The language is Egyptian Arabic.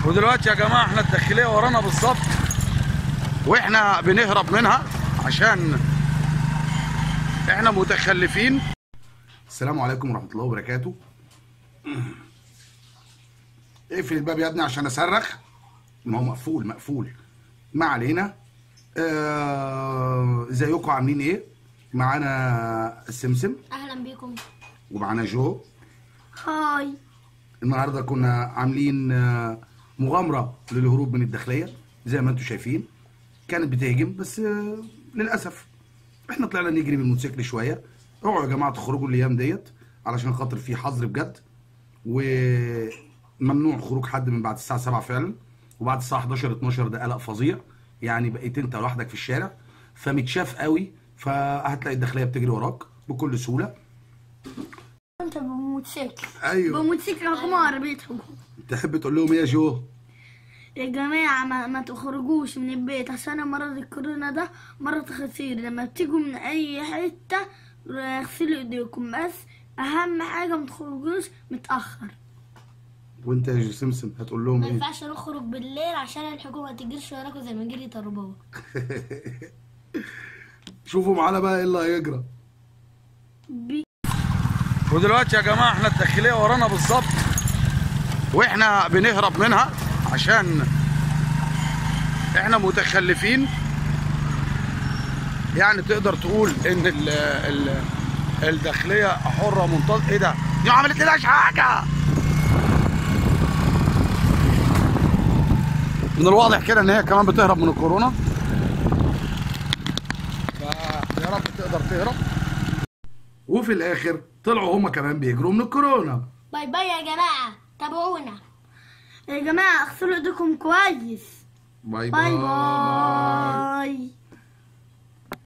ودلوقتي يا جماعه احنا الداخليه ورانا بالظبط واحنا بنهرب منها عشان احنا متخلفين السلام عليكم ورحمه الله وبركاته اقفل الباب يا ابني عشان اصرخ ما هو مقفول مقفول ما علينا آه، ازيكم عاملين ايه معانا السمسم اهلا بيكم ومعانا جو هاي النهارده كنا عاملين آه، مغامره للهروب من الداخليه زي ما انتم شايفين كانت بتهجم بس آه، للاسف احنا طلعنا نجري بالموتوسيكل شويه اوعوا يا جماعه تخرجوا الايام ديت علشان خاطر في حظر بجد وممنوع خروج حد من بعد الساعه 7 فعلا وبعد الساعه 11 12 ده قلق فظيع يعني بقيت انت لوحدك في الشارع فمتشاف قوي فهتلاقي الداخليه بتجري وراك بكل سهوله انت بموتوسيكل ايوه بموتوسيكل حكومة عربيتهم تحب تقول لهم ايه يا جو يا جماعة ما, ما تخرجوش من البيت عشان مرض الكورونا ده مرض خطير لما بتيجوا من أي حتة اغسلوا ايديكم بس أهم حاجة ما تخرجوش متأخر وانت يا سمسم هتقول لهم ما ايه ينفعش نخرج بالليل عشان الحكومة ما تجريش وراكم زي ما جريت الرباوة شوفوا معانا بقى ايه اللي هيجرى بي... ودلوقتي يا جماعه احنا الداخليه ورانا بالظبط واحنا بنهرب منها عشان احنا متخلفين يعني تقدر تقول ان ال ال الداخليه حره منتظمه ايه ده؟ دي ما عملت لناش حاجه من الواضح كده ان هي كمان بتهرب من الكورونا فيا رب تقدر تهرب وفي الاخر طلعوا هما كمان بيجروا من الكورونا باي باي يا جماعة تابعونا يا جماعة اغسلوا ايديكم كويس باي باي باي